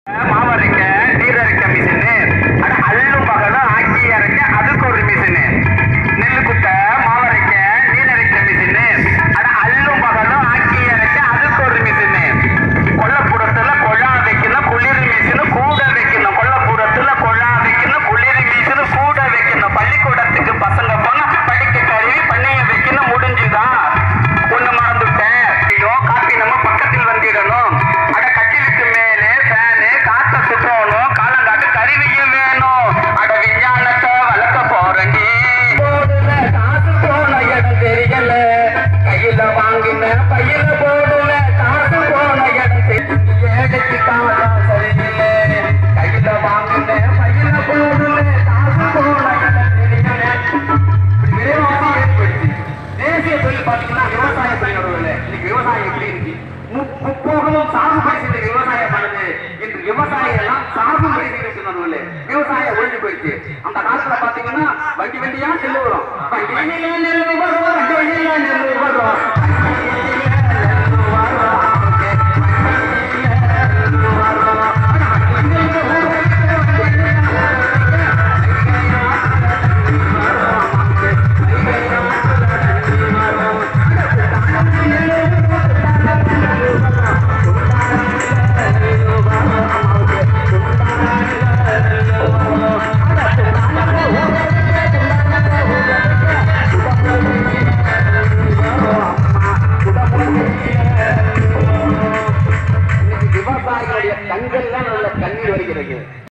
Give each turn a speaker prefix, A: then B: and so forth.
A: மாவரைக்க நீரரைக்க machine அட அல்லும் பகலும் ஆக்கி அரைக்க அதுக்கு ஒரு மிஷினு நெல்லு குத்த மாவரைக்க நீரரைக்க மிஷினு அட அல்லும் பகலும் ஆக்கி அரைக்க அதுக்கு ஒரு மிஷினு கொல்லப்புறத்துல கொள்ளா வைக்கணும் குளிர் மிஷினு கூட வைக்கணும் கொல்லப்புறத்துல கொள்ளா வைக்கணும் குளிர் மிஷினு கூட வைக்கணும் பள்ளிக்கூடத்துக்கு பசங்க போனா படிக்க கருவி பண்ணைய வைக்கணும் முடிஞ்சுதான் ஒண்ணு மறந்துட்டேன் ஐயோ காப்பி நம்ம பக்கத்தில் வந்திடணும் அட கட்டிலுக்கு மேலே ஃபேனு காத்த சுற்றணும் காலங்காட்டு கருவியும் வேணும் அட விஞ்ஞானத்தை வளர்க்க போறேங்க போடுல காசு போன இடம் தெரியல கையில வாங்கின பையில போடுல காசு போன இடம் தெரியல ஏழைக்கு காலம் சரியில்லை கையில வாங்கின பையில போடுல காசு போன இடம் தெரியல விலைவாசி ஏற்படுத்தி தேசிய தொழில் பார்த்தீங்கன்னா விவசாய தொழிலோட இன்னைக்கு விவசாயம் எப்படி இருக்கு மு- முப்போகமும் சாகுபடி செய்த விவசாயம் பண்ணுது இன்று விவசாயம் எல்லாம் சாகுபடி செய்து சொன்னவர்களே விவசாயம் ஒழிஞ்சு போயிடுச்சு அந்த காலத்துல பாத்தீங்கன்னா வண்டி வண்டியா நெல் வரும் வண்டியிலே நெல் வரும்